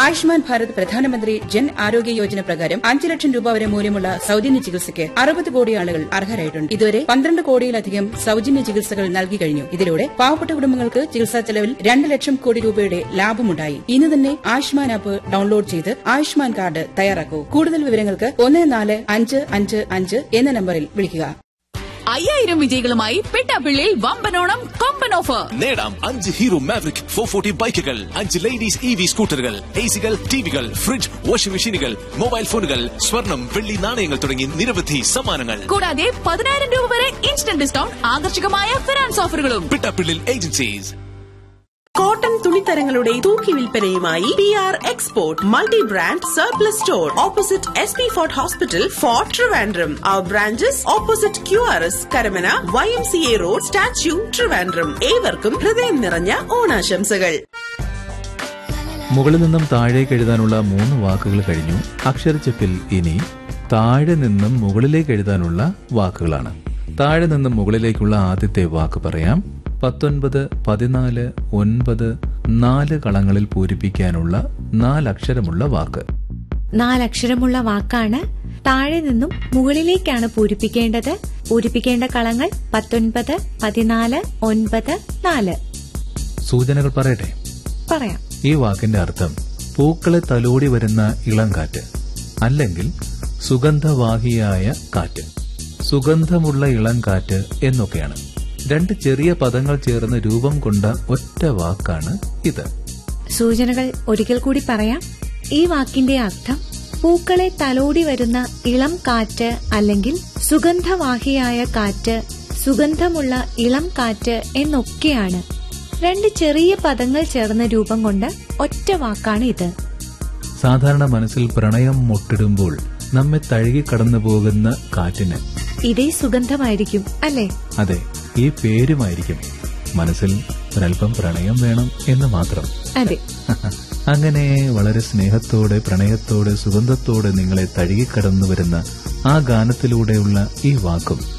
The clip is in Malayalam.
ആയുഷ്മാൻ ഭാരത് പ്രധാനമന്ത്രി ജൻ ആരോഗ്യ യോജന പ്രകാരം അഞ്ച് ലക്ഷം രൂപ വരെ മൂല്യമുള്ള സൌജന്യ ചികിത്സയ്ക്ക് അറുപത് കോടി ആളുകൾ അർഹരായിട്ടുണ്ട് ഇതുവരെ പന്ത്രണ്ട് കോടിയിലധികം സൌജന്യ ചികിത്സകൾ നൽകി കഴിഞ്ഞു ഇതിലൂടെ പാവപ്പെട്ട കുടുംബങ്ങൾക്ക് ചികിത്സാ ചെലവിൽ രണ്ട് ലക്ഷം കോടി രൂപയുടെ ലാഭമുണ്ടായി ഇന്ന് തന്നെ ആയുഷ്മാൻ ആപ്പ് ഡൌൺലോഡ് ചെയ്ത് ആയുഷ്മാൻ കാർഡ് തയ്യാറാക്കൂ കൂടുതൽ വിവരങ്ങൾക്ക് ഒന്ന് നാല് അഞ്ച് അഞ്ച് അഞ്ച് എന്ന നമ്പറിൽ വിളിക്കുക അയ്യായിരം വിജയികളുമായി പെട്ടാപ്പിള്ളിയിൽ വമ്പനോണം കൊമ്പൻ ഓഫർ നേടാം അഞ്ച് ഹീറോ മാവറിക് ഫോർ ഫോർട്ടി ബൈക്കുകൾ അഞ്ച് ലേഡീസ് ഇ വി സ്കൂട്ടറുകൾ എ സികൾ ടിവികൾ ഫ്രിഡ്ജ് വാഷിംഗ് മെഷീനുകൾ മൊബൈൽ ഫോണുകൾ സ്വർണം വെള്ളി നാണയങ്ങൾ തുടങ്ങി നിരവധി സമ്മാനങ്ങൾ കൂടാതെ പതിനായിരം രൂപ വരെ ഇൻസ്റ്റന്റ് ഡിസ്കൗണ്ട് ആകർഷകമായ ഫിനാൻസ് ഓഫറുകളും പിട്ടാപ്പിള്ളിൽ ഏജൻസീസ് കോട്ടൺ തുണിത്തരങ്ങളുടെ തൂക്കി വിൽപ്പനയുമായി P R export multi brand surplus store opposite S P fort hospital fort Trivandrum our branches opposite Q R S Karamana Y M C A road statue Trivandrum ഏവർക്കും ഹൃദയം നിറഞ്ഞ ഓണാശംസകൾ മുകളിൽ നിന്നും താഴേക്ക് എഴുതാനുള്ള മൂന്ന് വാക്കുകൾ കഴിഞ്ഞു അക്ഷരച്ചെപ്പിൽ ഇനി താഴെ നിന്നും മുകളിലേക്ക് എഴുതാനുള്ള വാക്കുകളാണ് താഴെ നിന്നും മുകളിലേക്കുള്ള ആദ്യത്തെ വാക്ക് പറയാം പത്തൊൻപത് പതിനാല് ഒൻപത് നാല് കളങ്ങളിൽ പൂരിപ്പിക്കാനുള്ള നാലക്ഷരമുള്ള വാക്ക് നാലക്ഷരമുള്ള വാക്കാണ് താഴെ നിന്നും മുകളിലേക്കാണ് പൂരിപ്പിക്കേണ്ടത് പൂരിപ്പിക്കേണ്ട കളങ്ങൾ പത്തൊൻപത് പതിനാല് ഒൻപത് നാല് സൂചനകൾ പറയട്ടെ പറയാം ഈ വാക്കിന്റെ അർത്ഥം പൂക്കളെ തലോടി വരുന്ന ഇളം കാറ്റ് അല്ലെങ്കിൽ സുഗന്ധവാഹിയായ കാറ്റ് സുഗന്ധമുള്ള ഇളം കാറ്റ് എന്നൊക്കെയാണ് രണ്ട് ചെറിയ പദങ്ങൾ ചേർന്ന് രൂപം കൊണ്ട ഒറ്റ വാക്കാണ് ഇത് സൂചനകൾ ഒരിക്കൽ കൂടി പറയാം ഈ വാക്കിന്റെ അർത്ഥം പൂക്കളെ തലോടി വരുന്ന ഇളം കാറ്റ് അല്ലെങ്കിൽ സുഗന്ധവാഹിയായ കാറ്റ് സുഗന്ധമുള്ള ഇളം കാറ്റ് എന്നൊക്കെയാണ് രണ്ട് ചെറിയ പദങ്ങൾ ചേർന്ന രൂപം കൊണ്ട് ഒറ്റ വാക്കാണ് ഇത് സാധാരണ മനസ്സിൽ പ്രണയം മുട്ടിടുമ്പോൾ നമ്മെ തഴുകി കടന്നു പോകുന്ന കാറ്റിന് ഇതേ സുഗന്ധമായിരിക്കും അല്ലേ അതെ ഈ പേരുമായിരിക്കും മനസ്സിൽ ഒരല്പം പ്രണയം വേണം എന്ന് മാത്രം അതെ അങ്ങനെ വളരെ സ്നേഹത്തോടെ പ്രണയത്തോടെ സുഗന്ധത്തോടെ നിങ്ങളെ തഴുകിക്കടന്നു വരുന്ന ആ ഗാനത്തിലൂടെയുള്ള ഈ വാക്കും